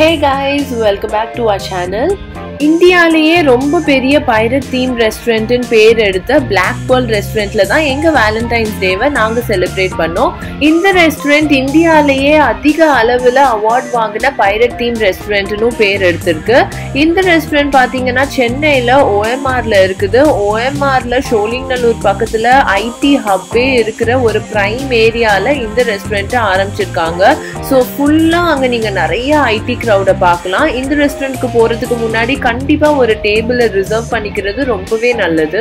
Hey guys welcome back to our channel இந்தியாலேயே ரொம்ப பெரிய பைரட் தீம் ரெஸ்டாரண்ட்னு பேர் எடுத்த பிளாக் பேர்ல் ரெஸ்டாரண்ட்ல தான் எங்க வேலண்டைன்ஸ் டேவை நாங்க செலிப்ரேட் பண்ணோம் இந்த ரெஸ்டாரண்ட் இந்தியாலேயே அதிக அளவில் அவார்ட் வாங்கின பைரட் தீம் ரெஸ்டாரண்ட்னு பேர் எடுத்திருக்கு இந்த ரெஸ்டாரண்ட் பாத்தீங்கன்னா சென்னையில ஓஎம்ஆர்ல இருக்குது ஓஎம்ஆர்ல ஷோலிங்கநல்லூர் பக்கத்துல ஐடி ஹப்பே இருக்கிற ஒரு பிரைம் ஏரியால இந்த ரெஸ்டாரண்ட்டை ஆரம்பிச்சிருக்காங்க ஸோ ஃபுல்லாக அங்கே நீங்கள் நிறைய ஐடி க்ரௌடை பார்க்கலாம் இந்த ரெஸ்டாரண்ட்க்கு போகிறதுக்கு முன்னாடி கண்டிப்பாக ஒரு டேபிளை ரிசர்வ் பண்ணிக்கிறது ரொம்பவே நல்லது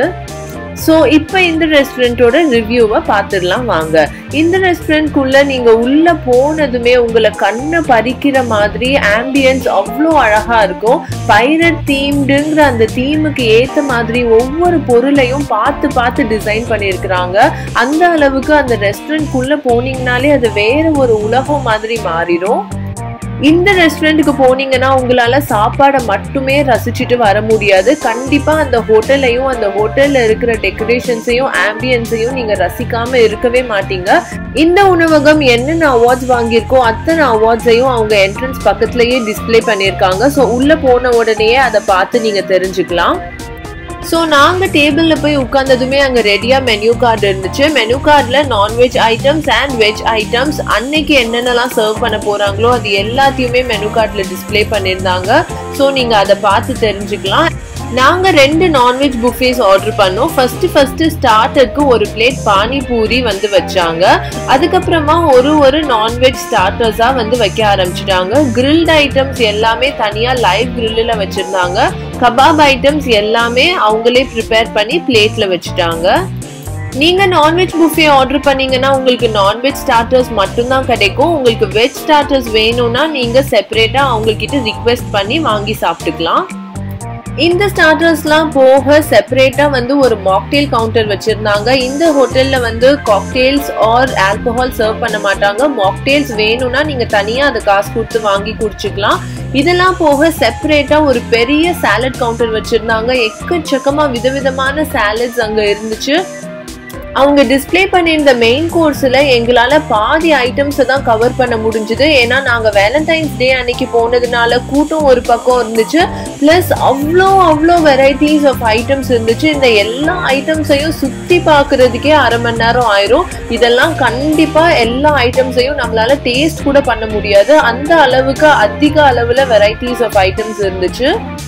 ஸோ இப்போ இந்த ரெஸ்டாரண்ட்டோட ரிவ்யூவை பார்த்துடலாம் வாங்க இந்த ரெஸ்டாரண்ட்குள்ளே நீங்கள் உள்ளே போனதுமே உங்களை கண்ணை பறிக்கிற மாதிரி ஆம்பியன்ஸ் அவ்வளோ அழகாக இருக்கும் பைரட் தீம்டுங்கிற அந்த தீமுக்கு ஏற்ற மாதிரி ஒவ்வொரு பொருளையும் பார்த்து பார்த்து டிசைன் பண்ணியிருக்கிறாங்க அந்த அளவுக்கு அந்த ரெஸ்டாரண்ட்குள்ளே போனீங்கனாலே அது வேற ஒரு உலகம் மாதிரி மாறிடும் இந்த ரெஸ்டாரண்ட்டுக்கு போனீங்கன்னா உங்களால சாப்பாடை மட்டுமே ரசிச்சுட்டு வர முடியாது கண்டிப்பா அந்த ஹோட்டலையும் அந்த ஹோட்டல்ல இருக்கிற டெக்கரேஷன்ஸையும் ஆம்பியன்ஸையும் நீங்க ரசிக்காம இருக்கவே மாட்டீங்க இந்த உணவகம் என்னென்ன அவார்ட்ஸ் வாங்கியிருக்கோ அத்தனை அவார்ட்ஸையும் அவங்க என்ட்ரன்ஸ் பக்கத்துலயே டிஸ்ப்ளே பண்ணியிருக்காங்க ஸோ உள்ள போன உடனேயே அதை பார்த்து நீங்க தெரிஞ்சுக்கலாம் ஸோ நாங்கள் டேபிளில் போய் உட்காந்ததுமே அங்கே ரெடியாக மெனு கார்டு இருந்துச்சு மெனு கார்டில் non veg items and veg items அன்னைக்கு என்னென்னலாம் சர்வ் பண்ண போகிறாங்களோ அது எல்லாத்தையுமே மெனு கார்டில் டிஸ்ப்ளே பண்ணியிருந்தாங்க ஸோ நீங்கள் அதை பார்த்து தெரிஞ்சுக்கலாம் நாங்கள் ரெண்டு நான்வெஜ் புஃபேஸ் ஆர்டர் பண்ணோம் ஃபர்ஸ்ட் ஃபர்ஸ்ட் ஸ்டார்டருக்கு ஒரு பிளேட் பானிபூரி வந்து வச்சாங்க அதுக்கப்புறமா ஒரு ஒரு நான்வெஜ் ஸ்டார்டர்ஸாக வந்து வைக்க ஆரம்பிச்சிட்டாங்க கிரில்ட் ஐட்டம்ஸ் எல்லாமே தனியாக லைவ் கிரில்லில் வச்சுருந்தாங்க கபாப் ஐட்டம்ஸ் எல்லாமே அவங்களே ப்ரிப்பேர் பண்ணி பிளேட்ல வச்சுட்டாங்க நீங்க நான்வெஜ் புஃபே ஆர்டர் பண்ணீங்கன்னா உங்களுக்கு நான்வெஜ் ஸ்டார்டர்ஸ் மட்டும்தான் கிடைக்கும் உங்களுக்கு வெஜ் ஸ்டார்டர்ஸ் வேணும்னா நீங்க செப்பரேட்டா அவங்க கிட்ட ரிக்வெஸ்ட் பண்ணி வாங்கி சாப்பிட்டுக்கலாம் இந்த ஸ்டார்டர்ஸ்லாம் போக செப்பரேட்டா வந்து ஒரு மாக்டெயில் கவுண்டர் வச்சிருந்தாங்க இந்த ஹோட்டல்ல வந்து காக்டெயில்ஸ் ஆர் ஆல்கஹால் சர்வ் பண்ண மாட்டாங்க மாக்டெயில்ஸ் வேணும்னா நீங்க தனியா அதை காசு கொடுத்து வாங்கி குடிச்சுக்கலாம் இதெல்லாம் போக செப்பரேட்டா ஒரு பெரிய சாலட் கவுண்டர் வச்சிருந்தாங்க எக்கச்சக்கமா விதவிதமான சாலட்ஸ் அங்க இருந்துச்சு அவங்க டிஸ்பிளே பண்ணியிருந்த மெயின் கோர்ஸில் எங்களால் பாதி ஐட்டம்ஸை தான் கவர் பண்ண முடிஞ்சுது ஏன்னா நாங்கள் வேலண்டைன்ஸ் டே அன்னைக்கு போனதுனால கூட்டம் ஒரு பக்கம் இருந்துச்சு ப்ளஸ் அவ்வளோ அவ்வளோ வெரைட்டிஸ் ஆஃப் ஐட்டம்ஸ் இருந்துச்சு இந்த எல்லா ஐட்டம்ஸையும் சுற்றி பார்க்குறதுக்கே அரை மணி நேரம் ஆயிரும் இதெல்லாம் கண்டிப்பாக எல்லா ஐட்டம்ஸையும் நம்மளால டேஸ்ட் கூட பண்ண முடியாது அந்த அளவுக்கு அதிக அளவில் வெரைட்டிஸ் ஆஃப் ஐட்டம்ஸ் இருந்துச்சு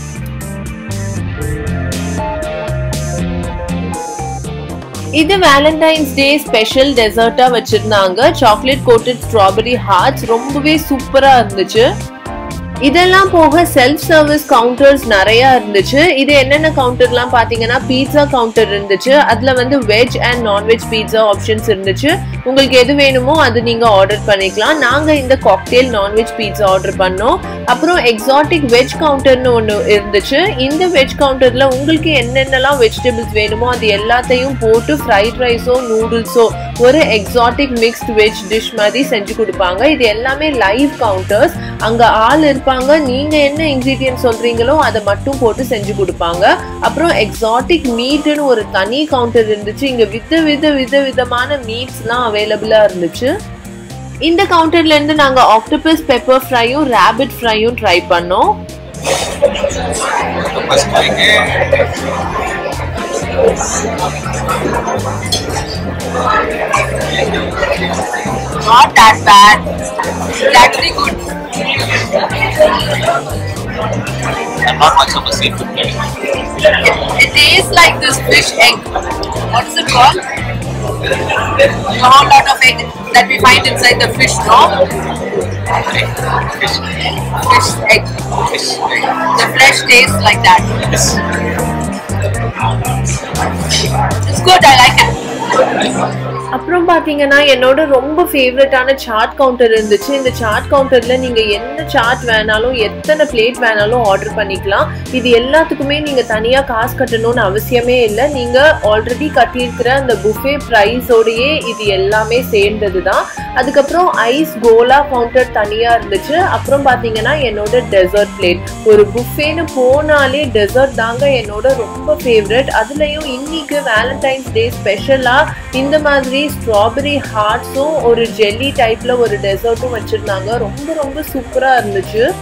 இது வேலண்டைன்ஸ் டே ஸ்பெஷல் டெசர்ட்டா வச்சிருந்தாங்க சாக்லேட் கோட்டட் ஸ்ட்ராபெரி ஹார்ட்ஸ் ரொம்பவே சூப்பரா இருந்துச்சு இதெல்லாம் போக செல்ஃப் சர்வீஸ் கவுண்டர்ஸ் நிறைய இருந்துச்சு இது என்னென்ன கவுண்டர்லாம் பார்த்தீங்கன்னா பீட்சா கவுண்டர் இருந்துச்சு அதில் வந்து veg and non veg pizza options இருந்துச்சு உங்களுக்கு எது வேணுமோ அது நீங்கள் ஆர்டர் பண்ணிக்கலாம் நாங்கள் இந்த காக்டெயில் நான்வெஜ் பீட்சா ஆர்டர் பண்ணோம் அப்புறம் எக்ஸாட்டிக் வெஜ் கவுண்டர்னு ஒன்று இருந்துச்சு இந்த வெஜ் கவுண்டரில் உங்களுக்கு என்னென்னலாம் வெஜிடபிள்ஸ் வேணுமோ அது எல்லாத்தையும் போட்டு ஃப்ரைட் ரைஸோ நூடுல்ஸோ ஒரு எக்ஸாட்டிக் மிக்ஸ்ட் வெஜ் டிஷ் மாதிரி செஞ்சு கொடுப்பாங்க இது எல்லாமே லைவ் கவுண்டர்ஸ் அங்கே ஆள் இருப்பாங்க நீங்க என்ன இன்கிரீடியன்ட் சொல்றீங்களோ அதை மட்டும் போட்டு செஞ்சு கொடுப்பாங்க அப்புறம் எக்ஸாட்டிக் மீட்னு ஒரு தனி கவுண்டர் இருந்துச்சு இங்க வித வித வித விதமான மீட்ஸ்லாம் அவைலபிளா இருந்துச்சு இந்த கவுண்டர்ல இருந்து நாங்க ஆக்டோபஸ் பெப்பர் ஃப்ரையும் ரேபிட் ஃப்ரையும் ட்ரை பண்ணோம் Not that bad. It's actually good. I'm not much of a seafood guy. It, it tastes like this fish egg. What is it called? You know a lot of egg that we find inside the fish, no? Fish. Fish egg. Fish. The flesh tastes like that. Yes. It's good, I like it. அப்புறம் பாத்தீங்கன்னா என்னோட ரொம்ப ஃபேவரட்டான chat counter இருந்துச்சு இந்த chat கவுண்டர்ல நீங்க என்ன chat வேணாலும் எத்தனை பிளேட் வேணாலும் ஆர்டர் பண்ணிக்கலாம் இது எல்லாத்துக்குமே நீங்க தனியா காசு கட்டணும்னு அவசியமே இல்லை நீங்க ஆல்ரெடி கட்டியிருக்கிற அந்த புஃபே ப்ரைஸோடயே இது எல்லாமே சேர்ந்தது தான் அதுக்கப்புறம் ஐஸ் கோலா கவுண்டர் தனியா இருந்துச்சு அப்புறம் பாத்தீங்கன்னா என்னோட டெசர்ட் பிளேட் ஒரு புஃபேன்னு போனாலே டெசர்ட் தாங்க என்னோட ரொம்ப ஃபேவரட் அதுலயும் இன்னைக்கு வேலண்டைன்ஸ் டே ஸ்பெஷலா இந்த மாதிரி ஸ்ட்ராபெரி ஹார்ட்ஸும் ஒரு ஜெல்லி டைப்ல ஒரு டெசர்ட்டும் வச்சிருந்தாங்க ரொம்ப ரொம்ப சூப்பரா இருந்துச்சு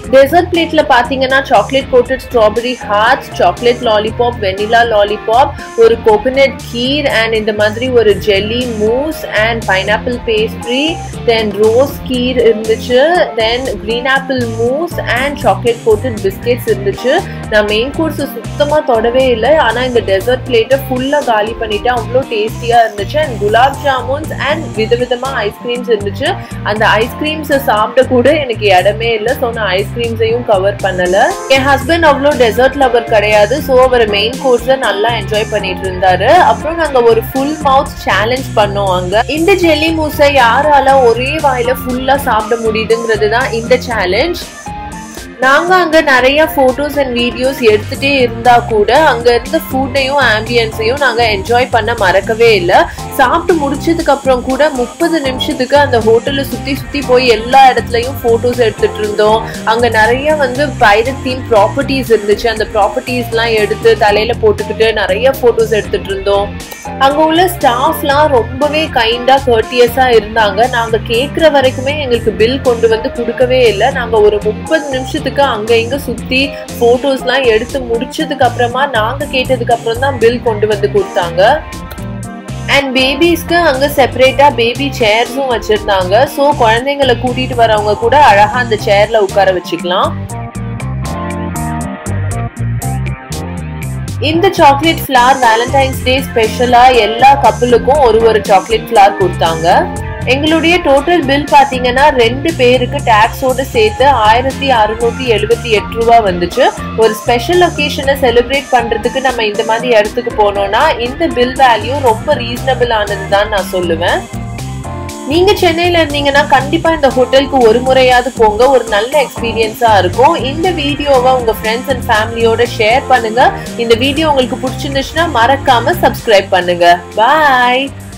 டெசர்ட் பிளேட்ல பாத்தீங்கன்னா chocolate coated strawberry hearts chocolate lollipop vanilla lollipop ஒரு கோகோனட் கீர் அண்ட் இந்த மாதிரி ஒரு jelly mousse and pineapple pastry then rose kheer இருந்துச்சு then green apple mousse and chocolate coated biscuits இருந்துச்சு நான் மெயின் கோர்ஸ் சுத்தமா தொடவே இல்லை ஆனா இந்த டெசர்ட் பிளேட்டை ஃபுல்லா காலி பண்ணிட்டு அவ்வளோ டேஸ்டியா இருந்துச்சு அண்ட் குலாப் ஜாமுன்ஸ் அண்ட் விதவிதமா ஐஸ்கிரீம்ஸ் இருந்துச்சு அந்த ஐஸ்கிரீம்ஸை சாப்பிட கூட எனக்கு இடமே இல்லை ஸோ நான் ஐஸ்கிரீம்ஸையும் கவர் பண்ணல என் ஹஸ்பண்ட் அவ்வளோ டெசர்ட் லவர் கிடையாது ஸோ அவர் மெயின் கோர்ஸை நல்லா என்ஜாய் பண்ணிட்டு இருந்தாரு அப்புறம் நாங்க ஒரு ஃபுல் மவுத் சேலஞ்ச் பண்ணோம் அங்க இந்த ஜெல்லி மூஸை யாரால ஒரே வாயில ஃபுல்லா சாப்பிட முடியுதுங்கிறது தான் இந்த சேலஞ்ச் நாங்க அங்க நிறைய போட்டோஸ் அண்ட் வீடியோஸ் எடுத்துட்டே இருந்தா கூட அங்க இருந்த ஃபுட்டையும் ஆம்பியன்ஸையும் நாங்க என்ஜாய் பண்ண மறக்கவே இல்லை சாப்பிட்டு முடிச்சதுக்கு அப்புறம் கூட முப்பது நிமிஷத்துக்கு அந்த ஹோட்டல்ல சுத்தி சுத்தி போய் எல்லா இடத்துலயும் போட்டோஸ் எடுத்துட்டு இருந்தோம் அங்க நிறைய வந்து பைரட் தீம் ப்ராப்பர்ட்டிஸ் இருந்துச்சு அந்த ப்ராப்பர்ட்டிஸ் எல்லாம் எடுத்து தலையில போட்டுக்கிட்டு நிறைய போட்டோஸ் எடுத்துட்டு இருந்தோம் அங்க உள்ள ஸ்டாஃப்லாம் ரொம்பவே கைண்டா கர்டியஸா இருந்தாங்க நாங்க கேக்குற வரைக்குமே எங்களுக்கு பில் கொண்டு வந்து கொடுக்கவே இல்லை நாங்க ஒரு முப்பது நிமிஷத்துக்கு அங்க இங்க சுத்தி போட்டோஸ்லாம் எடுத்து முடிச்சதுக்கு அப்புறமா நாங்க கேட்டதுக்கு அப்புறம் தான் பில் கொண்டு வந்து கொடுத்தாங்க அண்ட் பேபிஸ்க்கு அங்க செப்பரேட்டா பேபி சேர்ஸும் வச்சிருந்தாங்க ஸோ குழந்தைங்களை கூட்டிட்டு வரவங்க கூட அழகா அந்த சேர்ல உட்கார வச்சுக்கலாம் இந்த சாக்லேட் ஃபிளார் வேலண்டைன்ஸ் டே ஸ்பெஷலா எல்லா கப்பலுக்கும் ஒரு ஒரு சாக்லேட் ஃபிளார் கொடுத்தாங்க எங்களுடைய டோட்டல் பில் பாத்தீங்கன்னா ரெண்டு பேருக்கு டாக்ஸோட சேர்த்து ஆயிரத்தி அறுநூத்தி எழுபத்தி எட்டு ரூபா வந்துச்சு ஒரு ஸ்பெஷல் ஒகேஷனை செலிப்ரேட் பண்றதுக்கு நம்ம இந்த மாதிரி இடத்துக்கு போனோம்னா இந்த பில் வேல்யூ ரொம்ப ரீசனபிள் ஆனது தான் நான் சொல்லுவேன் நீங்க சென்னையில இருந்தீங்கன்னா கண்டிப்பா இந்த ஹோட்டலுக்கு ஒரு முறையாவது போங்க ஒரு நல்ல எக்ஸ்பீரியன்ஸா இருக்கும் இந்த வீடியோவை உங்க ஃப்ரெண்ட்ஸ் அண்ட் ஃபேமிலியோட ஷேர் பண்ணுங்க இந்த வீடியோ உங்களுக்கு பிடிச்சிருந்துச்சுன்னா மறக்காம சப்ஸ்கிரைப் பண்ணுங்க பாய்